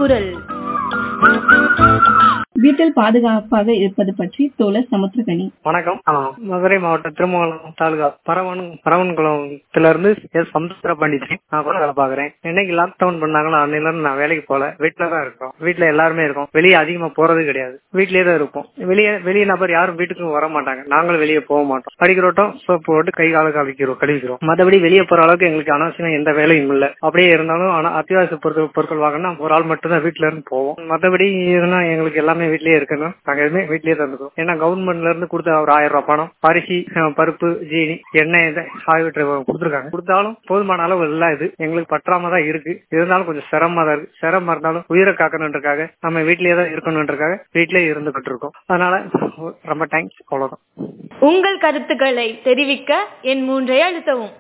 குரல் வீட்டில் பாதுகாப்பாக இருப்பது பற்றி தோழர் சமுத்திரகனி வணக்கம் ஆ, மதுரை மாவட்டம் திருமங்கலம் தாலுகா பரவன் பரவன்குளத்துல இருந்து எஸ் சமுத்திர பண்டிதன் நான் கூட வேலை பாக்குறேன் என்னைக்கு லாக்டவுன் பண்ணாங்களோ அன்னையில இருந்து நான் வேலைக்கு போல வீட்டுல தான் இருக்கோம் வீட்டுல எல்லாருமே இருக்கோம் வெளியே அதிகமா போறது கிடையாது வீட்லயே தான் இருப்போம் வெளியே வெளியே நபர் யாரும் வீட்டுக்கு வர மாட்டாங்க நாங்களும் வெளியே போக மாட்டோம் அடிக்கிறோட்டம் சோப்பு போட்டு கை கால கழிக்கிறோம் கழுவிக்கிறோம் மத்தபடி வெளியே போற அளவுக்கு எங்களுக்கு அனாவசியம் எந்த வேலையும் இல்ல அப்படியே இருந்தாலும் ஆனா அத்தியாவசிய பொருட்கள் பொருட்கள் வாங்கினா ஒரு ஆள் மட்டும் தான் வீட்டுல இருந்து போவோம் மத்தபடி இதுனா எங்களுக்கு எல்லாமே வீட்லயே இருக்கணும் நாங்க எதுவுமே வீட்லயே தான் இருக்கோம் ஏன்னா கவர்மெண்ட்ல இருந்து கொடுத்த ஒரு ஆயிரம் ரூபாய் பணம் அரிசி அஹ், பருப்பு ஜீனி எண்ணெய் இதை ஆகியவற்றை கொடுத்துருக்காங்க கொடுத்தாலும் போதுமான அளவு இல்ல இது எங்களுக்கு பற்றாம தான் இருக்கு இருந்தாலும் கொஞ்சம் சிரமமா தான் இருக்கு சிரமமா இருந்தாலும் உயிரை காக்கணுன்றக்காக நம்ம வீட்லயே தான் இருக்கணுன்றக்காக வீட்லயே இருந்துகிட்டு இருக்கோம் அதனால ரொம்ப தேங்க்ஸ் அவ்வளவுதான் உங்கள் கருத்துக்களை தெரிவிக்க என் மூன்றை அழுத்தவும்